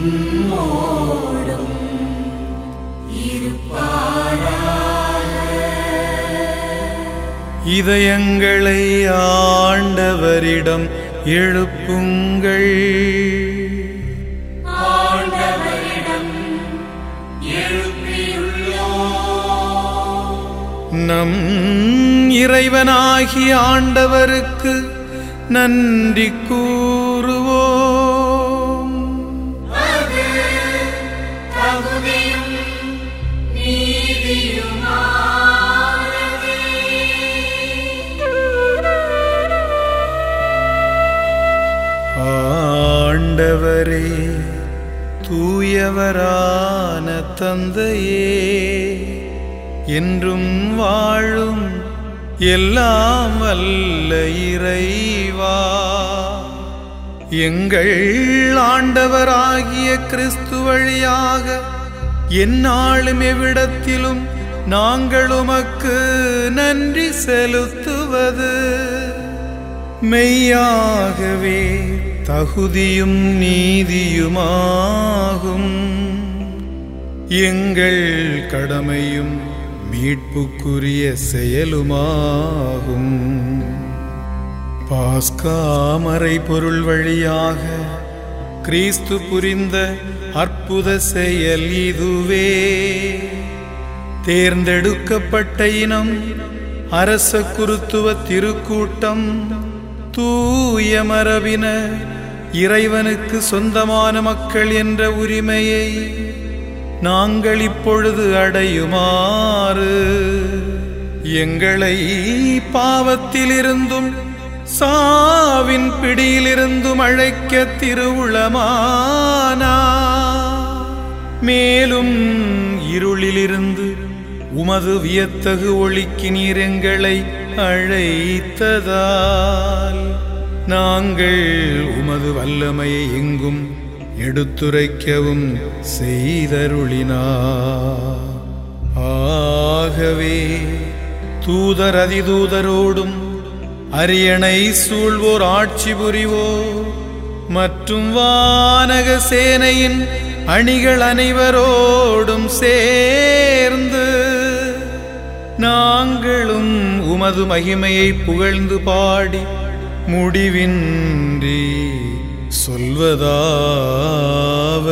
உம்மோடும் இதயங்களை ஆண்டவரிடம் எழுப்புங்கள் ஆண்டவரிடம் எழுப்பியுள்ளோம் நம் இறைவனாகிய ஆண்டவருக்கு நன்றி கூறுவோம் அது தகுதியும் நீதியுமானதே ஆண்டவரே தூயவரான தந்தையே என்றும் வாழும் எல்லாம் வல்ல இறைவா எங்கள் ஆண்டவராகிய கிறிஸ்து வழியாக எந்நாளும் எவ்விடத்திலும் நாங்கள் உமக்கு நன்றி செலுத்துவது மெய்யாகவே தகுதியும் நீதியுமாகும் எங்கள் கடமையும் மீட்புக்குரிய செயலுமாகும் பாஸ்காமரை பொருள் வழியாக கிறிஸ்து புரிந்த அற்புத செயல் இதுவே தேர்ந்தெடுக்கப்பட்ட இனம் அரச குருத்துவ திருக்கூட்டம் தூய மரபின இறைவனுக்கு சொந்தமான மக்கள் என்ற உரிமையை நாங்கள் இப்பொழுது அடையுமாறு எங்களை பாவத்திலிருந்தும் சாவின் பிடியிலிருந்தும் அழைக்க திருவுளமானா மேலும் இருளிலிருந்து உமது வியத்தகு ஒளிக்கு நீர் எங்களை அழைத்ததால் நாங்கள் உமது வல்லமையை எங்கும் எடுத்துரைக்கவும் செய்தருளினார் ஆகவே தூதர் அதிதூதரோடும் அரியணை சூழ்வோர் ஆட்சி புரிவோர் மற்றும் வானக சேனையின் அணிகள் அனைவரோடும் சேர்ந்து நாங்களும் உமது மகிமையை புகழ்ந்து பாடி முடிவின்றி சொல்வதாவது